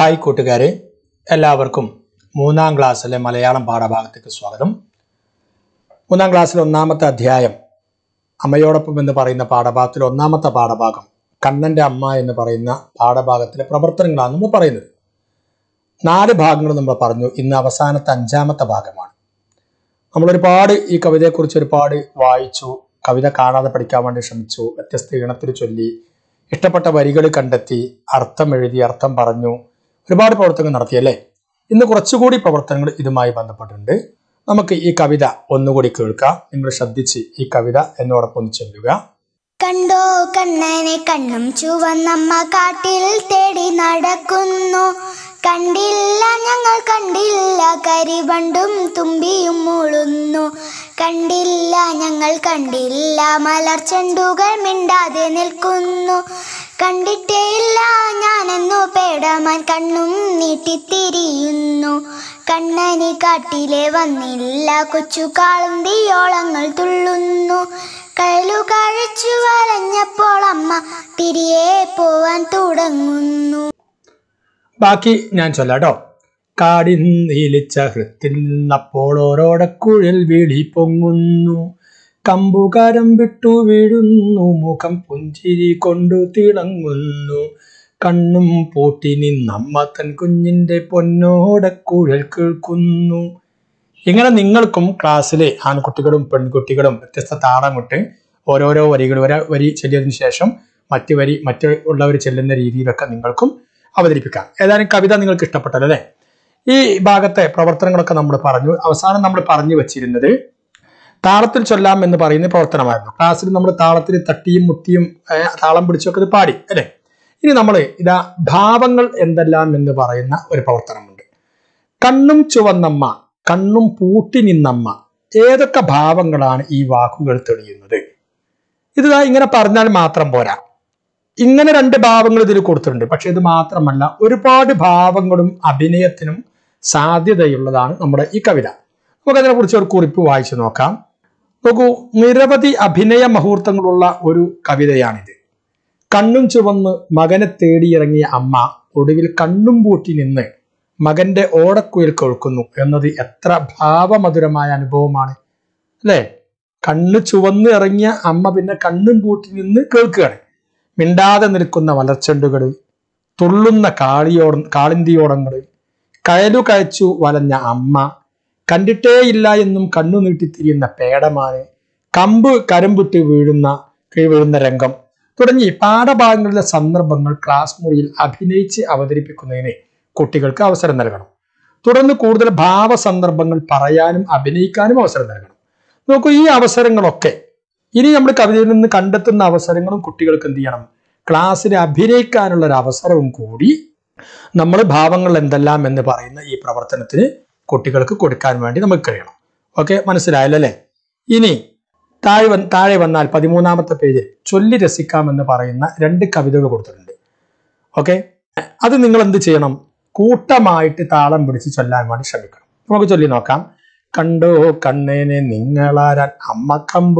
hi കൂട്ടുകാരെ എല്ലാവർക്കും മൂന്നാം ക്ലാസ്സിലെ മലയാളം പാഠഭാഗത്തേക്ക് സ്വാഗതം മൂന്നാം ക്ലാസ്സിലെ ഒന്നാമത്തെ അധ്യായം അമ്മയോടൊപ്പം എന്ന് പറയുന്ന പാഠഭാഗത്തിലെ ഒന്നാമത്തെ പാഠഭാഗം കണ്ണന്റെ അമ്മ എന്ന് പറയുന്ന പാഠഭാഗത്തിലെ പ്രവർത്തനങ്ങളാണ് നമ്മൾ പറയുന്നത് നാല് ഭാഗങ്ങൾ നമ്മൾ പറഞ്ഞു ഇന്ന് അവസാനത്തെ അഞ്ചാമത്തെ ഭാഗമാണ് നമ്മൾ ഒരുപാട് ഈ കവിതയെക്കുറിച്ച് ഒരുപാട് വായിച്ചു കവിത കാണാതെ പഠിക്കാൻ വേണ്ടി ശ്രമിച്ചു വ്യത്യസ്ത ഈണത്തിൽ ചൊല്ലി ഇഷ്ടപ്പെട്ട വരികൾ കണ്ടെത്തി അർത്ഥം എഴുതി അർത്ഥം പറഞ്ഞു ഒരുപാട് പ്രവർത്തനങ്ങൾ നടത്തിയല്ലേ ഇന്ന് കുറച്ചുകൂടി പ്രവർത്തനങ്ങൾ ഇതുമായി ബന്ധപ്പെട്ടിട്ടുണ്ട് നമുക്ക് ഈ കവിത ഒന്നുകൂടി കേൾക്കാം നിങ്ങൾ ശ്രദ്ധിച്ച് ഈ കവിത എന്നോടൊപ്പം ഒന്ന് ചൊല്ലുക കണ്ടോ കണ്ണനെ കണ്ണും ചുവന്നമ്മ കാട്ടിൽ തേടി നടക്കുന്നു കണ്ടില്ല ഞങ്ങൾ കണ്ടില്ല കരിവണ്ടും തുമ്പിയും മൂളുന്നു കണ്ടില്ല ഞങ്ങൾ കണ്ടില്ല മലർച്ചെണ്ടുകൾ മിണ്ടാതെ നിൽക്കുന്നു കണ്ടിട്ടേയില്ല ഞാനെന്നു പേടമാൻ കണ്ണും നീട്ടിത്തിരിയുന്നു കണ്ണനി കാട്ടിലെ വന്നില്ല കൊച്ചു കാളുന്തിയോളങ്ങൾ തുള്ളുന്നു കയലു കഴിച്ചു വലഞ്ഞപ്പോൾ അമ്മ തിരികെ പോവാൻ തുടങ്ങുന്നു ബാക്കി ഞാൻ ചൊല്ലാട്ടോ കാടിൻ നീലിച്ച ഹൃത്തിൽ നിന്നപ്പോൾ ഓരോടക്കുഴൽ വിളി പൊങ്ങുന്നു കമ്പുകാരം വിട്ടു വീഴുന്നു മുഖം പുഞ്ചിരി കൊണ്ടു തിളങ്ങുന്നു കണ്ണും പൂട്ടി നിന്നമ്മ തൻ കുഞ്ഞിന്റെ പൊന്നോടക്കുഴൽ കേൾക്കുന്നു ഇങ്ങനെ നിങ്ങൾക്കും ക്ലാസ്സിലെ ആൺകുട്ടികളും പെൺകുട്ടികളും വ്യത്യസ്ത താളമിട്ട് ഓരോരോ വരികൾ ഒരു വരി ചൊല്ലിയതിനു ശേഷം മറ്റു വരി മറ്റു ഉള്ളവർ ചെല്ലുന്ന രീതിയിലൊക്കെ നിങ്ങൾക്കും അവതരിപ്പിക്കാം ഏതായാലും കവിത നിങ്ങൾക്ക് ഇഷ്ടപ്പെട്ടല്ലോ അല്ലേ ഈ ഭാഗത്തെ പ്രവർത്തനങ്ങളൊക്കെ നമ്മൾ പറഞ്ഞു അവസാനം നമ്മൾ പറഞ്ഞു വെച്ചിരുന്നത് താളത്തിൽ ചൊല്ലാം എന്ന് പറയുന്ന പ്രവർത്തനമായിരുന്നു ക്ലാസ്സിൽ നമ്മൾ താളത്തിൽ തട്ടിയും മുട്ടിയും ഏർ, താളം പിടിച്ചൊക്കെ ഇത് പാടി അല്ലേ ഇനി നമ്മൾ ഇതാ ഭാവങ്ങൾ എന്തെല്ലാം എന്ന് പറയുന്ന ഒരു പ്രവർത്തനമുണ്ട് കണ്ണും ചുവന്നമ്മ കണ്ണും പൂട്ടി നിന്നമ്മ ഏതൊക്കെ ഭാവങ്ങളാണ് ഈ വാക്കുകൾ തെളിയുന്നത് ഇത് ദാ ഇങ്ങനെ പറഞ്ഞാൽ മാത്രം പോരാ ഇങ്ങനെ രണ്ട് ഭാവങ്ങൾ ഇതിൽ കൊടുത്തിട്ടുണ്ട് പക്ഷെ ഇത് മാത്രമല്ല ഒരുപാട് ഭാവങ്ങളും അഭിനയത്തിനും സാധ്യതയുള്ളതാണ് നമ്മുടെ ഈ കവിത നമുക്ക് അതിനെ കുറിച്ച് ഒരു കുറിപ്പ് വായിച്ചു നോക്കാം നോക്കൂ നിരവധി അഭിനയ മുഹൂർത്തങ്ങളുള്ള ഒരു കവിതയാണിത് കണ്ണും ചുവന്ന് മകനെ തേടിയിറങ്ങിയ അമ്മ ഒടുവിൽ കണ്ണും പൂട്ടി നിന്ന് മകന്റെ ഓടക്കുയിൽ കേൾക്കുന്നു എന്നത് എത്ര ഭാവമധുരമായ അനുഭവമാണ് അല്ലേ കണ്ണ് ചുവന്ന് ഇറങ്ങിയ അമ്മ പിന്നെ കണ്ണും പൂട്ടി നിന്ന് കേൾക്കുകയാണ് മിണ്ടാതെ നിൽക്കുന്ന വളർച്ചെണ്ടുകൾ തുള്ളുന്ന കാളിയോട കാളിന്തിയോടങ്ങൾ കയലു കയച്ചു വലഞ്ഞ അമ്മ കണ്ടിട്ടേയില്ല എന്നും കണ്ണു നീട്ടിത്തിരിയുന്ന പേടമാന് കമ്പ് കരമ്പുത്തി വീഴുന്ന കീഴ് വീഴുന്ന രംഗം തുടങ്ങി പാഠഭാഗങ്ങളിലെ സന്ദർഭങ്ങൾ ക്ലാസ് മുറിയിൽ അഭിനയിച്ച് അവതരിപ്പിക്കുന്നതിന് കുട്ടികൾക്ക് അവസരം നൽകണം തുടർന്ന് കൂടുതൽ ഭാവ സന്ദർഭങ്ങൾ പറയാനും അഭിനയിക്കാനും അവസരം നൽകണം നോക്കൂ ഈ അവസരങ്ങളൊക്കെ ഇനി നമ്മൾ കവിതയിൽ നിന്ന് കണ്ടെത്തുന്ന അവസരങ്ങളും കുട്ടികൾക്ക് എന്ത് ചെയ്യണം ക്ലാസ്സിൽ അഭിനയിക്കാനുള്ള ഒരു അവസരവും കൂടി നമ്മൾ ഭാവങ്ങൾ എന്തെല്ലാം എന്ന് പറയുന്ന ഈ പ്രവർത്തനത്തിന് കുട്ടികൾക്ക് കൊടുക്കാൻ വേണ്ടി നമുക്ക് കഴിയണം ഓക്കെ മനസ്സിലായല്ലോ അല്ലേ ഇനി താഴെ വന്ന് താഴെ വന്നാൽ പതിമൂന്നാമത്തെ പേജിൽ ചൊല്ലി രസിക്കാം എന്ന് പറയുന്ന രണ്ട് കവിതകൾ കൊടുത്തിട്ടുണ്ട് ഓക്കെ അത് നിങ്ങൾ എന്ത് ചെയ്യണം കൂട്ടമായിട്ട് താളം പിടിച്ച് ചൊല്ലാൻ വേണ്ടി ശ്രമിക്കണം നമുക്ക് ചൊല്ലി നോക്കാം കണ്ടോ കണ്ണേനെ നിങ്ങളാരാൻ അമ്മ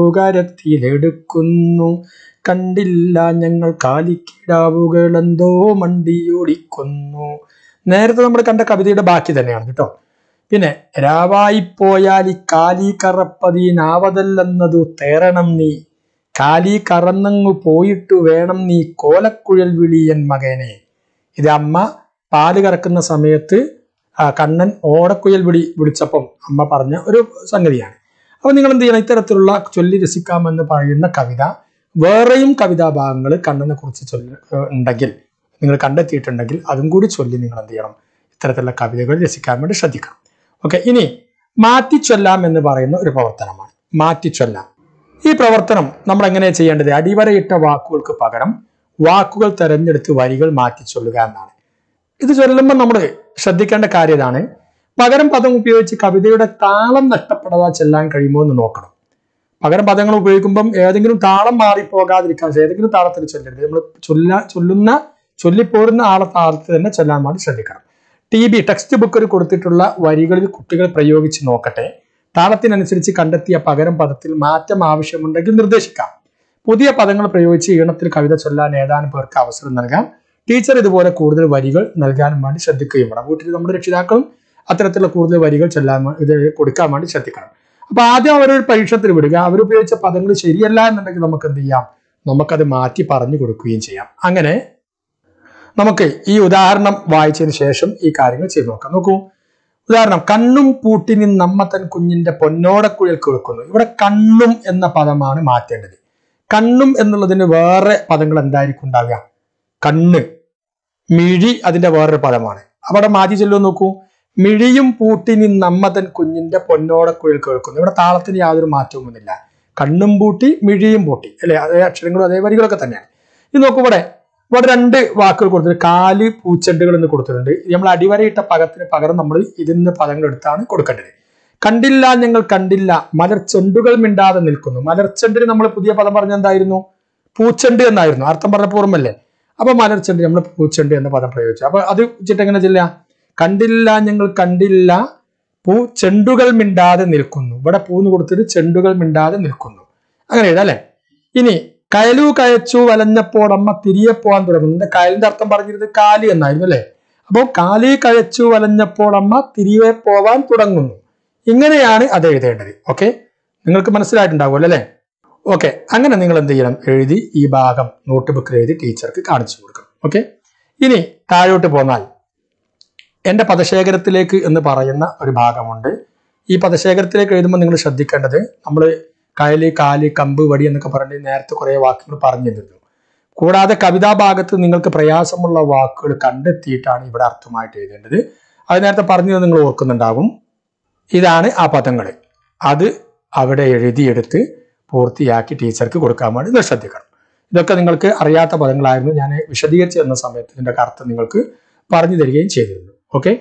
കമ്പുകരത്തിലെടുക്കുന്നു കണ്ടില്ല ഞങ്ങൾ കാലിക്കിടാവുകൾ എന്തോ മണ്ടിയോടിക്കുന്നു നേരത്തെ നമ്മൾ കണ്ട കവിതയുടെ ബാക്കി തന്നെയാണ് കേട്ടോ പിന്നെ രാവായിപ്പോയാൽ ഈ കാലി കറപ്പതീനാവതല്ലെന്നതു തേറണം നീ കാലി കറന്നങ്ങു പോയിട്ടു വേണം നീ കോലക്കുഴൽ വിളിയൻ മകനെ ഇത് അമ്മ പാല് കറക്കുന്ന സമയത്ത് ആ കണ്ണൻ ഓടക്കുഴൽ വിളി വിളിച്ചപ്പം അമ്മ പറഞ്ഞ ഒരു സംഗതിയാണ് അപ്പൊ നിങ്ങൾ എന്ത് ചെയ്യണം ഇത്തരത്തിലുള്ള ചൊല്ലി രസിക്കാമെന്ന് പറയുന്ന കവിത വേറെയും കവിതാ ഭാഗങ്ങൾ കണ്ണനെ കുറിച്ച് ചൊല്ലി ഏർ ഉണ്ടെങ്കിൽ നിങ്ങൾ കണ്ടെത്തിയിട്ടുണ്ടെങ്കിൽ അതും കൂടി ചൊല്ലി നിങ്ങൾ എന്ത് ചെയ്യണം ഇത്തരത്തിലുള്ള കവിതകൾ രസിക്കാൻ വേണ്ടി ശ്രദ്ധിക്കണം ഓക്കെ ഇനി മാറ്റിച്ചൊല്ലാം എന്ന് പറയുന്ന ഒരു പ്രവർത്തനമാണ് മാറ്റിച്ചൊല്ലാം ഈ പ്രവർത്തനം നമ്മൾ എങ്ങനെയാണ് ചെയ്യേണ്ടത് അടിവരയിട്ട വാക്കുകൾക്ക് പകരം വാക്കുകൾ തെരഞ്ഞെടുത്ത് വരികൾ മാറ്റിച്ചൊല്ലുക എന്നാണ് ഇത് ചൊല്ലുമ്പോൾ നമ്മൾ ശ്രദ്ധിക്കേണ്ട കാര്യം ഇതാണ് പകരം പദം ഉപയോഗിച്ച് കവിതയുടെ താളം നഷ്ടപ്പെടാതെ ചെല്ലാൻ കഴിയുമോ എന്ന് നോക്കണം പകരം പദങ്ങൾ ഉപയോഗിക്കുമ്പം ഏതെങ്കിലും താളം മാറിപ്പോകാതിരിക്കാൻ ഏതെങ്കിലും താളത്തിൽ ചൊല്ലരുത് നമ്മൾ ചൊല്ല ചൊല്ലുന്ന ചൊല്ലിപ്പോരുന്ന ആളെ താളത്തിൽ തന്നെ ചെല്ലാൻ വേണ്ടി ശ്രദ്ധിക്കണം ടി ബി ടെക്സ്റ്റ് ബുക്കിൽ കൊടുത്തിട്ടുള്ള വരികളിൽ കുട്ടികൾ പ്രയോഗിച്ച് നോക്കട്ടെ താളത്തിനനുസരിച്ച് കണ്ടെത്തിയ പകരം പദത്തിൽ മാറ്റം ആവശ്യമുണ്ടെങ്കിൽ നിർദ്ദേശിക്കാം പുതിയ പദങ്ങൾ പ്രയോഗിച്ച് ഈണത്തിൽ കവിത ചൊല്ലാൻ ഏതാനും പേർക്ക് അവസരം നൽകാം ടീച്ചർ ഇതുപോലെ കൂടുതൽ വരികൾ നൽകാൻ വേണ്ടി ശ്രദ്ധിക്കുകയും വേണം വീട്ടിൽ നമ്മുടെ രക്ഷിതാക്കളും അത്തരത്തിലുള്ള കൂടുതൽ വരികൾ ചെല്ലാൻ വേ- ഇത് കൊടുക്കാൻ വേണ്ടി ശ്രദ്ധിക്കണം അപ്പൊ ആദ്യം അവരൊരു പരീക്ഷണത്തിൽ വിടുക അവരുപയോഗിച്ച പദങ്ങൾ ശരിയല്ല എന്നുണ്ടെങ്കിൽ നമുക്ക് എന്ത് ചെയ്യാം നമുക്കത് മാറ്റി പറഞ്ഞു കൊടുക്കുകയും ചെയ്യാം അങ്ങനെ നമുക്ക് ഈ ഉദാഹരണം വായിച്ചതിന് ശേഷം ഈ കാര്യങ്ങൾ ചെയ്തു നോക്കാം നോക്കൂ ഉദാഹരണം കണ്ണും പൂട്ടിനി നമ്മ തൻ കുഞ്ഞിന്റെ പൊന്നോടക്കുഴൽ കേൾക്കുന്നു ഇവിടെ കണ്ണും എന്ന പദമാണ് മാറ്റേണ്ടത് കണ്ണും എന്നുള്ളതിന് വേറെ പദങ്ങൾ എന്തായിരിക്കും ഉണ്ടാവുക കണ്ണ് മിഴി അതിന്റെ വേറൊരു പദമാണ് അവിടെ മാറ്റി ചെല്ലുമെന്ന് നോക്കൂ മിഴിയും പൂട്ടിനി നമ്മ തൻ കുഞ്ഞിന്റെ പൊന്നോടക്കുഴൽ കേൾക്കുന്നു ഇവിടെ താളത്തിന് യാതൊരു മാറ്റവും ഒന്നുമില്ല കണ്ണും പൂട്ടി മിഴിയും പൂട്ടി അല്ലെ അതേ അക്ഷരങ്ങളും അതേ വരികളൊക്കെ തന്നെയാണ് ഇത് നോക്കൂ ഇവിടെ ഇവിടെ രണ്ട് വാക്കുകൾ കൊടുത്തിട്ടുണ്ട് കാല് പൂച്ചെണ്ടുകൾ എന്ന് കൊടുത്തിട്ടുണ്ട് ഇത് നമ്മൾ അടിവരയിട്ട പകത്തിന് പകരം നമ്മൾ ഇതിന്ന് പദങ്ങൾ എടുത്താണ് കൊടുക്കേണ്ടത് കണ്ടില്ല ഞങ്ങൾ കണ്ടില്ല മലർച്ചെണ്ടുകൾ മിണ്ടാതെ നിൽക്കുന്നു മലർച്ചെണ്ടിന് നമ്മൾ പുതിയ പദം പറഞ്ഞ എന്തായിരുന്നു പൂച്ചെണ്ട് എന്നായിരുന്നു അർത്ഥം പറഞ്ഞ പൂർമ്മല്ലേ അപ്പൊ മലർച്ചെണ്ട് നമ്മൾ പൂച്ചെണ്ട് എന്ന പദം പ്രയോഗിച്ചു അപ്പൊ അത് വെച്ചിട്ട് എങ്ങനെ ചെല്ലുക കണ്ടില്ല ഞങ്ങൾ കണ്ടില്ല പൂ ചെണ്ടുകൾ മിണ്ടാതെ നിൽക്കുന്നു ഇവിടെ പൂന്ന് കൊടുത്തിട്ട് ചെണ്ടുകൾ മിണ്ടാതെ നിൽക്കുന്നു അങ്ങനെ എഴുതാം അല്ലെ ഇനി കയലു കയച്ചു വലഞ്ഞപ്പോൾ അമ്മ തിരികെ പോകാൻ തുടങ്ങുന്നു ഇതിന്റെ കയലിന്റെ അർത്ഥം പറഞ്ഞിരുന്നത് കാലി എന്നായിരുന്നു അല്ലെ അപ്പോൾ കാലി കയച്ചു വലഞ്ഞപ്പോൾ അമ്മ തിരികെ പോവാൻ തുടങ്ങുന്നു ഇങ്ങനെയാണ് അത് എഴുതേണ്ടത് ഓക്കെ നിങ്ങൾക്ക് മനസ്സിലായിട്ടുണ്ടാവുമല്ലോ അല്ലെ ഓക്കെ അങ്ങനെ നിങ്ങൾ എന്ത് ചെയ്യണം എഴുതി ഈ ഭാഗം നോട്ട് ബുക്കിൽ എഴുതി ടീച്ചർക്ക് കാണിച്ചു കൊടുക്കണം ഓക്കെ ഇനി താഴോട്ട് പോന്നാൽ എന്റെ പദശേഖരത്തിലേക്ക് എന്ന് പറയുന്ന ഒരു ഭാഗമുണ്ട് ഈ പദശേഖരത്തിലേക്ക് എഴുതുമ്പോൾ നിങ്ങൾ ശ്രദ്ധിക്കേണ്ടത് നമ്മൾ കയല് കാല് കമ്പ് വടി എന്നൊക്കെ പറഞ്ഞ് നേരത്തെ കുറെ വാക്കുകൾ പറഞ്ഞിരുന്നു കൂടാതെ കവിതാ ഭാഗത്ത് നിങ്ങൾക്ക് പ്രയാസമുള്ള വാക്കുകൾ കണ്ടെത്തിയിട്ടാണ് ഇവിടെ അർത്ഥമായിട്ട് എഴുതേണ്ടത് അത് നേരത്തെ പറഞ്ഞത് നിങ്ങൾ ഓർക്കുന്നുണ്ടാകും ഇതാണ് ആ പദങ്ങൾ അത് അവിടെ എഴുതിയെടുത്ത് പൂർത്തിയാക്കി ടീച്ചർക്ക് കൊടുക്കാൻ വേണ്ടി നിങ്ങൾ ശ്രദ്ധിക്കണം ഇതൊക്കെ നിങ്ങൾക്ക് അറിയാത്ത പദങ്ങളായിരുന്നു ഞാൻ വിശദീകരിച്ച് തന്ന സമയത്ത് ഇതിന്റെ അർത്ഥം നിങ്ങൾക്ക് പറഞ്ഞു തരികയും ചെയ്തിരുന്നു ഓക്കെ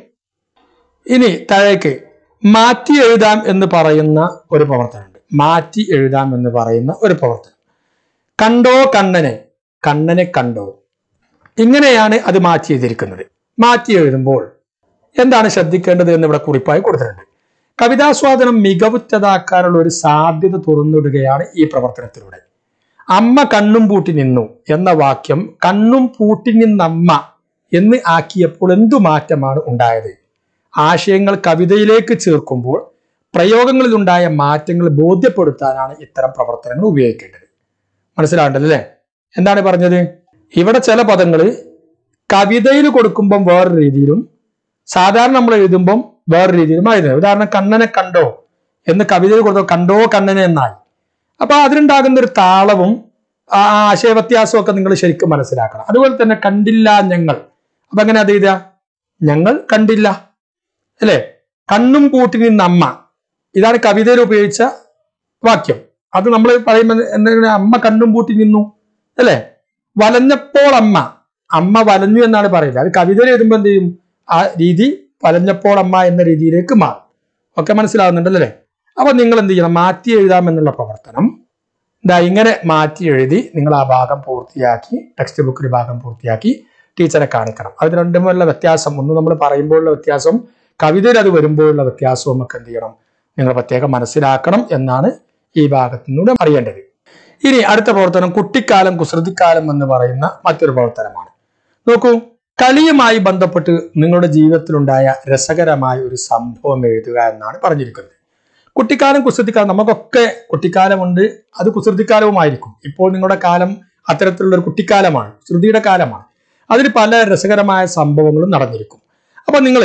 ഇനി താഴേക്ക് മാറ്റി എഴുതാം എന്ന് പറയുന്ന ഒരു പ്രവർത്തനമുണ്ട് മാറ്റി എഴുതാം എന്ന് പറയുന്ന ഒരു പ്രവർത്തനം കണ്ടോ കണ്ണനെ കണ്ണനെ കണ്ടോ ഇങ്ങനെയാണ് അത് മാറ്റി എഴുതിയിരിക്കുന്നത് മാറ്റി എഴുതുമ്പോൾ എന്താണ് ശ്രദ്ധിക്കേണ്ടത് എന്ന് ഇവിടെ കുറിപ്പായി കൊടുത്തിട്ടുണ്ട് കവിതാസ്വാദനം മികവുറ്റതാക്കാനുള്ള ഒരു സാധ്യത തുറന്നിടുകയാണ് ഈ പ്രവർത്തനത്തിലൂടെ അമ്മ കണ്ണും പൂട്ടി നിന്നു എന്ന വാക്യം കണ്ണും പൂട്ടി നിന്നമ്മ എന്ന് ആക്കിയപ്പോൾ എന്തു മാറ്റമാണ് ഉണ്ടായത് ആശയങ്ങൾ കവിതയിലേക്ക് ചേർക്കുമ്പോൾ പ്രയോഗങ്ങളിലുണ്ടായ മാറ്റങ്ങൾ ബോധ്യപ്പെടുത്താനാണ് ഇത്തരം പ്രവർത്തനങ്ങൾ ഉപയോഗിക്കേണ്ടത് മനസ്സിലാവേണ്ടത് എന്താണ് പറഞ്ഞത് ഇവിടെ ചില പദങ്ങൾ കവിതയിൽ കൊടുക്കുമ്പം വേറൊരു രീതിയിലും സാധാരണ നമ്മൾ എഴുതുമ്പം വേറൊരു രീതിയിലും എഴുതുന്നത് ഉദാഹരണം കണ്ണനെ കണ്ടോ എന്ന് കവിതയിൽ കൊടുത്തോ കണ്ടോ കണ്ണനെ എന്നായി അപ്പൊ അതിലുണ്ടാകുന്ന ഒരു താളവും ആ ആശയ വ്യത്യാസവും ഒക്കെ നിങ്ങൾ ശരിക്കും മനസ്സിലാക്കണം അതുപോലെ തന്നെ കണ്ടില്ല ഞങ്ങൾ അപ്പൊ എങ്ങനെ അത് എഴുതുക ഞങ്ങൾ കണ്ടില്ല അല്ലെ കണ്ണും പൂട്ടി നിന്ന അമ്മ ഇതാണ് കവിതയിൽ ഉപയോഗിച്ച വാക്യം അത് നമ്മൾ പറയുമ്പോൾ എന്തെങ്കിലും അമ്മ കണ്ണും പൂട്ടി നിന്നു അല്ലെ വലഞ്ഞപ്പോൾ അമ്മ അമ്മ വലഞ്ഞു എന്നാണ് പറയുന്നത് അത് കവിതയിൽ എഴുതുമ്പോൾ എന്ത് ചെയ്യും ആ രീതി വലഞ്ഞപ്പോൾ അമ്മ എന്ന രീതിയിലേക്ക് മാറും ഒക്കെ മനസ്സിലാവുന്നുണ്ടല്ലേ അപ്പൊ നിങ്ങൾ എന്ത് ചെയ്യണം മാറ്റി എഴുതാം എന്നുള്ള പ്രവർത്തനം ഇതാ ഇങ്ങനെ മാറ്റി എഴുതി നിങ്ങൾ ആ ഭാഗം പൂർത്തിയാക്കി ടെക്സ്റ്റ് ബുക്കിൽ ഭാഗം പൂർത്തിയാക്കി ടീച്ചറെ കാണിക്കണം അത് രണ്ടുമുള്ള വ്യത്യാസം ഒന്ന് നമ്മൾ പറയുമ്പോഴുള്ള വ്യത്യാസം കവിതയിൽ അത് വരുമ്പോഴുള്ള വ്യത്യാസവും ഒക്കെ എന്ത് ചെയ്യണം നിങ്ങൾ പ്രത്യേകം മനസ്സിലാക്കണം എന്നാണ് ഈ ഭാഗത്തു നിന്നൂടെ അറിയേണ്ടത് ഇനി അടുത്ത പ്രവർത്തനം കുട്ടിക്കാലം കുസൃതിക്കാലം എന്ന് പറയുന്ന മറ്റൊരു പ്രവർത്തനമാണ് നോക്കൂ കളിയുമായി ബന്ധപ്പെട്ട് നിങ്ങളുടെ ജീവിതത്തിലുണ്ടായ രസകരമായ ഒരു സംഭവം എഴുതുക എന്നാണ് പറഞ്ഞിരിക്കുന്നത് കുട്ടിക്കാലം കുസൃതിക്കാലം നമുക്കൊക്കെ കുട്ടിക്കാലമുണ്ട് അത് കുസൃതിക്കാലവുമായിരിക്കും ഇപ്പോൾ നിങ്ങളുടെ കാലം അത്തരത്തിലുള്ള ഒരു കുട്ടിക്കാലമാണ് ശ്രുതിയുടെ കാലമാണ് അതിൽ പല രസകരമായ സംഭവങ്ങളും നടന്നിരിക്കും അപ്പൊ നിങ്ങൾ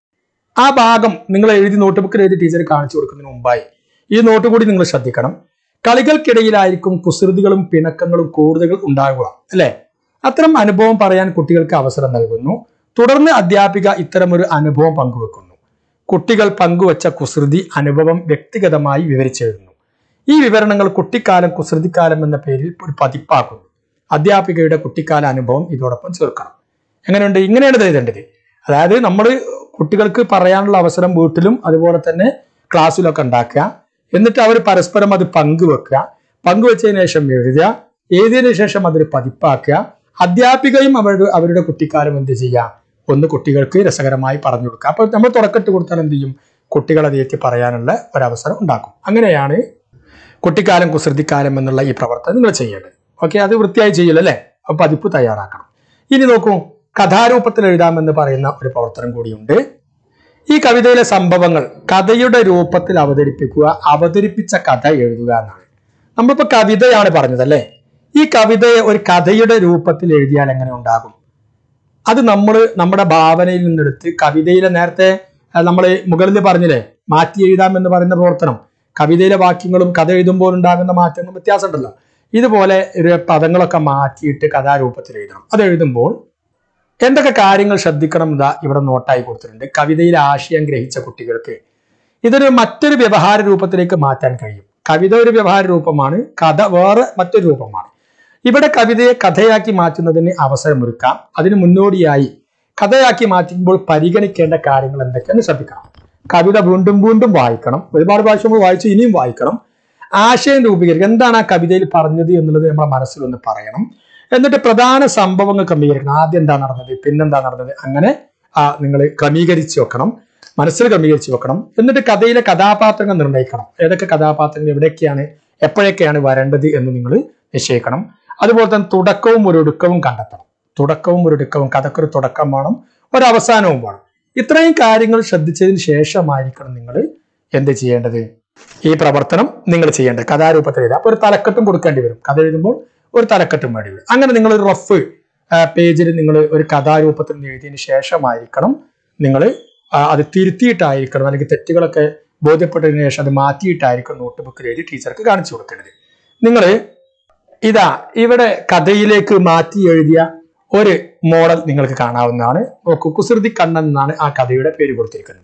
ആ ഭാഗം നിങ്ങൾ എഴുതി നോട്ട് ബുക്കിൽ എഴുതി ടീച്ചർ കാണിച്ചു കൊടുക്കുന്നതിന് മുമ്പായി ഈ നോട്ട് കൂടി നിങ്ങൾ ശ്രദ്ധിക്കണം കളികൾക്കിടയിലായിരിക്കും കുസൃതികളും പിണക്കങ്ങളും കൂടുതൽ ഉണ്ടാകുക അല്ലെ അത്തരം അനുഭവം പറയാൻ കുട്ടികൾക്ക് അവസരം നൽകുന്നു തുടർന്ന് അധ്യാപിക ഇത്തരമൊരു അനുഭവം പങ്കുവെക്കുന്നു കുട്ടികൾ പങ്കുവച്ച കുസൃതി അനുഭവം വ്യക്തിഗതമായി വിവരിച്ചെഴുതുന്നു ഈ വിവരണങ്ങൾ കുട്ടിക്കാലം കുസൃതിക്കാലം എന്ന പേരിൽ ഒരു പതിപ്പാക്കുന്നു അധ്യാപികയുടെ കുട്ടിക്കാല അനുഭവം ഇതോടൊപ്പം ചേർക്കണം എങ്ങനെയുണ്ട് ഇങ്ങനെയാണ് ഇത് എഴുതേണ്ടത് അതായത് നമ്മൾ കുട്ടികൾക്ക് പറയാനുള്ള അവസരം വീട്ടിലും അതുപോലെ തന്നെ ക്ലാസ്സിലൊക്കെ ഉണ്ടാക്കുക എന്നിട്ട് അവർ പരസ്പരം അത് പങ്കുവെക്കുക പങ്കുവെച്ചതിന് ശേഷം എഴുതുക എഴുതിയതിനു ശേഷം അതൊരു പതിപ്പാക്കുക അധ്യാപികയും അവരുടെ അവരുടെ കുട്ടിക്കാലം എന്ത് ചെയ്യുക ഒന്ന് കുട്ടികൾക്ക് രസകരമായി പറഞ്ഞു കൊടുക്കുക അപ്പൊ നമ്മൾ തുടക്കട്ട് കൊടുത്താൽ എന്ത് ചെയ്യും കുട്ടികൾ അത് ഏറ്റി പറയാനുള്ള ഒരവസരം ഉണ്ടാക്കും അങ്ങനെയാണ് കുട്ടിക്കാലം കുസൃതിക്കാലം എന്നുള്ള ഈ പ്രവർത്തനം നിങ്ങൾ ചെയ്യേണ്ടത് ഓക്കെ അത് വൃത്തിയായി ചെയ്യില്ല അല്ലേ അപ്പൊ പതിപ്പ് തയ്യാറാക്കണം ഇനി നോക്കൂ കഥാരൂപത്തിൽ എഴുതാമെന്ന് പറയുന്ന ഒരു പ്രവർത്തനം കൂടിയുണ്ട് ഈ കവിതയിലെ സംഭവങ്ങൾ കഥയുടെ രൂപത്തിൽ അവതരിപ്പിക്കുക അവതരിപ്പിച്ച കഥ എഴുതുക എന്നാണ് നമ്മളിപ്പോ കവിതയാണ് പറഞ്ഞത് അല്ലേ ഈ കവിതയെ ഒരു കഥയുടെ രൂപത്തിൽ എഴുതിയാൽ എങ്ങനെ ഉണ്ടാകും അത് നമ്മൾ നമ്മുടെ ഭാവനയിൽ നിന്നെടുത്ത് കവിതയിലെ നേരത്തെ നമ്മൾ മുകളിൽ പറഞ്ഞില്ലേ മാറ്റി എഴുതാം എന്ന് പറയുന്ന പ്രവർത്തനം കവിതയിലെ വാക്യങ്ങളും കഥ എഴുതുമ്പോൾ ഉണ്ടാകുന്ന മാറ്റങ്ങളും വ്യത്യാസമുണ്ടല്ലോ ഇതുപോലെ ഒരു പദങ്ങളൊക്കെ മാറ്റിയിട്ട് കഥാരൂപത്തിൽ എഴുതണം അത് എഴുതുമ്പോൾ എന്തൊക്കെ കാര്യങ്ങൾ ശ്രദ്ധിക്കണം ഇതാ ഇവിടെ നോട്ടായി കൊടുത്തിട്ടുണ്ട് കവിതയിലെ ആശയം ഗ്രഹിച്ച കുട്ടികൾക്ക് ഇതൊരു മറ്റൊരു വ്യവഹാര രൂപത്തിലേക്ക് മാറ്റാൻ കഴിയും കവിത ഒരു വ്യവഹാര രൂപമാണ് കഥ വേറെ മറ്റൊരു രൂപമാണ് ഇവിടെ കവിതയെ കഥയാക്കി മാറ്റുന്നതിന് അവസരമൊരുക്കാം അതിന് മുന്നോടിയായി കഥയാക്കി മാറ്റുമ്പോൾ പരിഗണിക്കേണ്ട കാര്യങ്ങൾ എന്തൊക്കെയെന്ന് ശ്രദ്ധിക്കണം കവിത വീണ്ടും വീണ്ടും വായിക്കണം ഒരുപാട് പ്രാവശ്യം നമ്മൾ വായിച്ചു ഇനിയും വായിക്കണം ആശയം രൂപീകരിക്കുക എന്താണ് ആ കവിതയിൽ പറഞ്ഞത് എന്നുള്ളത് നമ്മുടെ മനസ്സിലൊന്ന് പറയണം എന്നിട്ട് പ്രധാന സംഭവങ്ങൾ ക്രമീകരിക്കണം ആദ്യം എന്താ നടന്നത് പിന്നെന്താ നടന്നത് അങ്ങനെ ആ നിങ്ങൾ ക്രമീകരിച്ച് വെക്കണം മനസ്സിൽ ക്രമീകരിച്ച് വെക്കണം എന്നിട്ട് കഥയിലെ കഥാപാത്രങ്ങൾ നിർണ്ണയിക്കണം ഏതൊക്കെ കഥാപാത്രങ്ങൾ എവിടെയൊക്കെയാണ് എപ്പോഴൊക്കെയാണ് വരേണ്ടത് എന്ന് നിങ്ങൾ നിശ്ചയിക്കണം അതുപോലെ തന്നെ തുടക്കവും ഒരു ഒടുക്കവും കണ്ടെത്തണം തുടക്കവും ഒരു ഒടുക്കവും കഥക്കൊരു തുടക്കം വേണം ഒരു അവസാനവും വേണം ഇത്രയും കാര്യങ്ങൾ ശ്രദ്ധിച്ചതിന് ശേഷമായിരിക്കണം നിങ്ങൾ എന്ത് ചെയ്യേണ്ടത് ഈ പ്രവർത്തനം നിങ്ങൾ ചെയ്യേണ്ടത് കഥാരൂപത്തിൽ എഴുതുക അപ്പൊ ഒരു തലക്കെട്ടും കൊടുക്കേണ്ടി വരും കഥ എഴുതുമ്പോൾ ഒരു തലക്കെട്ടും വേണ്ടി വരും അങ്ങനെ നിങ്ങൾ ഒരു റഫ് പേജിൽ നിങ്ങൾ ഒരു കഥാരൂപത്തിൽ എഴുതിയതിന് ശേഷമായിരിക്കണം നിങ്ങൾ അത് തിരുത്തിയിട്ടായിരിക്കണം അല്ലെങ്കിൽ തെറ്റുകളൊക്കെ ബോധ്യപ്പെട്ടതിന് ശേഷം അത് മാറ്റിയിട്ടായിരിക്കും നോട്ട് ബുക്കിൽ എഴുതി ടീച്ചർക്ക് കാണിച്ചു കൊടുക്കേണ്ടത് നിങ്ങൾ ഇതാ ഇവിടെ കഥയിലേക്ക് മാറ്റി എഴുതിയ ഒരു മോഡൽ നിങ്ങൾക്ക് കാണാവുന്നതാണ് നോക്കൂ കുസൃതി കണ്ണൻ എന്നാണ് ആ കഥയുടെ പേര് കൊടുത്തിരിക്കുന്നത്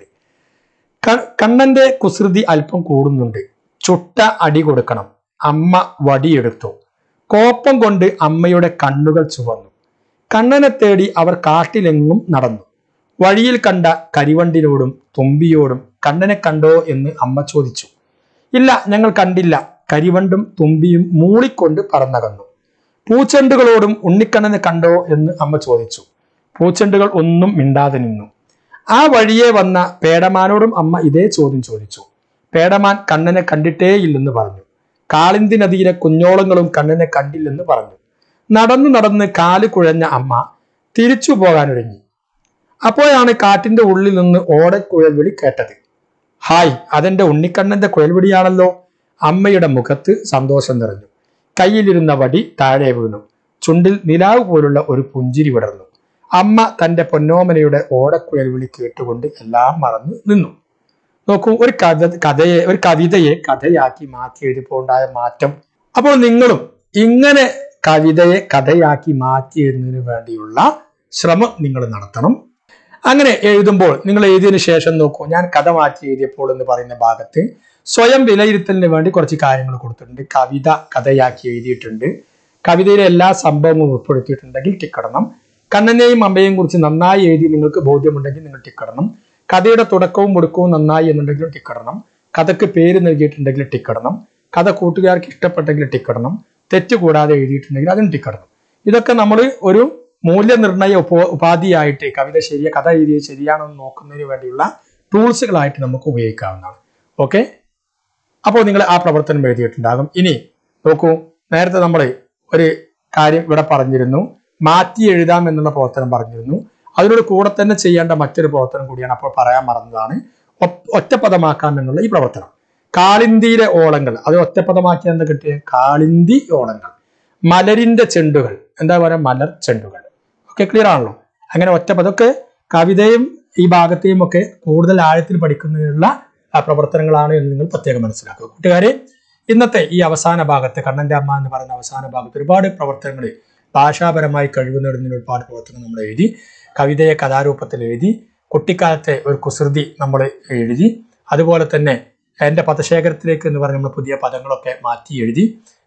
ക- കണ്ണന്റെ കുസൃതി അല്പം കൂടുന്നുണ്ട് ചുട്ട അടി കൊടുക്കണം അമ്മ വടിയെടുത്തു കോപ്പം കൊണ്ട് അമ്മയുടെ കണ്ണുകൾ ചുവന്നു കണ്ണനെ തേടി അവർ കാട്ടിലെങ്ങും നടന്നു വഴിയിൽ കണ്ട കരിവണ്ടിനോടും തുമ്പിയോടും കണ്ണനെ കണ്ടോ എന്ന് അമ്മ ചോദിച്ചു ഇല്ല ഞങ്ങൾ കണ്ടില്ല കരിവണ്ടും തുമ്പിയും മൂളിക്കൊണ്ട് പറന്നകന്നു പൂച്ചെണ്ടുകളോടും ഉണ്ണിക്കണ്ണനെ കണ്ടോ എന്ന് അമ്മ ചോദിച്ചു പൂച്ചെണ്ടുകൾ ഒന്നും മിണ്ടാതെ നിന്നു ആ വഴിയെ വന്ന പേടമാനോടും അമ്മ ഇതേ ചോദ്യം ചോദിച്ചു പേടമാൻ കണ്ണനെ കണ്ടിട്ടേയില്ലെന്ന് പറഞ്ഞു കാളിന്തി നദിയിലെ കുഞ്ഞോളങ്ങളും കണ്ണനെ കണ്ടില്ലെന്ന് പറഞ്ഞു നടന്നു നടന്ന് കാല് കുഴഞ്ഞ അമ്മ തിരിച്ചു പോകാനൊരുങ്ങി അപ്പോഴാണ് കാട്ടിന്റെ ഉള്ളിൽ നിന്ന് ഓടക്കുഴൽ വിളി കേട്ടത് ഹായ് അതെന്റെ ഉണ്ണിക്കണ്ണന്റെ കുഴൽവിളിയാണല്ലോ അമ്മയുടെ മുഖത്ത് സന്തോഷം നിറഞ്ഞു കയ്യിലിരുന്ന വടി താഴെ വീണു ചുണ്ടിൽ നിലാവ് പോലുള്ള ഒരു പുഞ്ചിരി വിടർന്നു അമ്മ തന്റെ പൊന്നോമനയുടെ ഓടക്കുഴൽ വിളി കേട്ടുകൊണ്ട് എല്ലാം മറന്നു നിന്നു നോക്കൂ ഒരു കഥ കഥയെ ഒരു കവിതയെ കഥയാക്കി മാറ്റി എഴുതിയപ്പോൾ ഉണ്ടായ മാറ്റം അപ്പോൾ നിങ്ങളും ഇങ്ങനെ കവിതയെ കഥയാക്കി മാറ്റി എഴുതുന്നതിന് വേണ്ടിയുള്ള ശ്രമം നിങ്ങൾ നടത്തണം അങ്ങനെ എഴുതുമ്പോൾ നിങ്ങൾ എഴുതിയതിനു ശേഷം നോക്കൂ ഞാൻ കഥ മാറ്റി എഴുതിയപ്പോൾ എന്ന് പറയുന്ന ഭാഗത്ത് സ്വയം വിലയിരുത്തലിന് വേണ്ടി കുറച്ച് കാര്യങ്ങൾ കൊടുത്തിട്ടുണ്ട് കവിത കഥയാക്കി എഴുതിയിട്ടുണ്ട് കവിതയിലെ എല്ലാ സംഭവങ്ങളും ഉൾപ്പെടുത്തിയിട്ടുണ്ടെങ്കിൽ ടിക്കടണം കണ്ണനെയും അമ്മയെയും കുറിച്ച് നന്നായി എഴുതി നിങ്ങൾക്ക് ബോധ്യമുണ്ടെങ്കിൽ നിങ്ങൾ ടിക്കടണം കഥയുടെ തുടക്കവും മുടുക്കവും നന്നായി എന്നുണ്ടെങ്കിലും ടിക്കടണം കഥക്ക് പേര് നൽകിയിട്ടുണ്ടെങ്കിൽ ടിക്കടണം കഥ കൂട്ടുകാർക്ക് ഇഷ്ടപ്പെട്ടെങ്കിൽ ടിക്കടണം തെറ്റ് കൂടാതെ എഴുതിയിട്ടുണ്ടെങ്കിൽ അതും ടിക്കടണം ഇതൊക്കെ നമ്മൾ ഒരു മൂല്യനിർണയ ഉപ ഉപാധിയായിട്ട് കവിത ശരിയ കഥ എഴുതിയത് ശരിയാണോ എന്ന് നോക്കുന്നതിന് വേണ്ടിയുള്ള ടൂൾസുകളായിട്ട് നമുക്ക് ഉപയോഗിക്കാവുന്നതാണ് ഓക്കെ അപ്പോൾ നിങ്ങൾ ആ പ്രവർത്തനം എഴുതിയിട്ടുണ്ടാകും ഇനി നോക്കൂ നേരത്തെ നമ്മൾ ഒരു കാര്യം ഇവിടെ പറഞ്ഞിരുന്നു മാറ്റി എഴുതാം എന്നുള്ള പ്രവർത്തനം പറഞ്ഞിരുന്നു അതിനോട് കൂടെ തന്നെ ചെയ്യേണ്ട മറ്റൊരു പ്രവർത്തനം കൂടിയാണ് അപ്പോൾ പറയാൻ മറന്നതാണ് ഒ- ഒറ്റപ്പദമാക്കാം എന്നുള്ള ഈ പ്രവർത്തനം കാളിന്തിയിലെ ഓളങ്ങൾ അത് ഒറ്റപ്പദമാക്കി എന്താ കിട്ടിയത് കാളിന്തി ഓളങ്ങൾ മലരിന്റെ ചെണ്ടുകൾ എന്താ പറയുക മലർ ചെണ്ടുകൾ ഓക്കെ ക്ലിയർ ആണല്ലോ അങ്ങനെ ഒറ്റപ്പതൊക്കെ കവിതയും ഈ ഭാഗത്തെയും ഒക്കെ കൂടുതൽ ആഴത്തിൽ പഠിക്കുന്നതിനുള്ള ആ പ്രവർത്തനങ്ങളാണ് എന്ന് നിങ്ങൾ പ്രത്യേകം മനസ്സിലാക്കുക കൂട്ടുകാരെ ഇന്നത്തെ ഈ അവസാന ഭാഗത്ത് കണ്ണന്റെ അമ്മ എന്ന് പറയുന്ന അവസാന ഭാഗത്ത് ഒരുപാട് പ്രവർത്തനങ്ങൾ ഭാഷാപരമായി കഴിവ് നേടുന്നതിന് ഒരുപാട് പ്രവർത്തനം നമ്മൾ എഴുതി കവിതയെ കഥാരൂപത്തിൽ എഴുതി കുട്ടിക്കാലത്തെ ഒരു കുസൃതി നമ്മൾ എഴുതി അതുപോലെ തന്നെ എൻ്റെ പദശേഖരത്തിലേക്ക് എന്ന് പറഞ്ഞ നമ്മൾ പുതിയ പദങ്ങളൊക്കെ മാറ്റി എഴുതി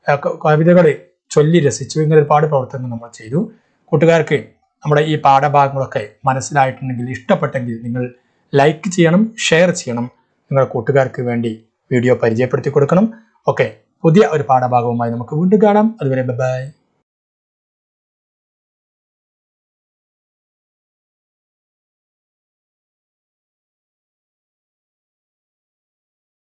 കവിതകൾ ചൊല്ലി രസിച്ചു ഇങ്ങനെ ഒരുപാട് പ്രവർത്തനങ്ങൾ നമ്മൾ ചെയ്തു കൂട്ടുകാർക്ക് നമ്മുടെ ഈ പാഠഭാഗങ്ങളൊക്കെ മനസ്സിലായിട്ടുണ്ടെങ്കിൽ ഇഷ്ടപ്പെട്ടെങ്കിൽ നിങ്ങൾ ലൈക്ക് ചെയ്യണം ഷെയർ ചെയ്യണം നിങ്ങളുടെ കൂട്ടുകാർക്ക് വേണ്ടി വീഡിയോ പരിചയപ്പെടുത്തി കൊടുക്കണം ഓക്കെ പുതിയ ഒരു പാഠഭാഗവുമായി നമുക്ക് വീണ്ടും കാണാം അതുവരെ ബൈ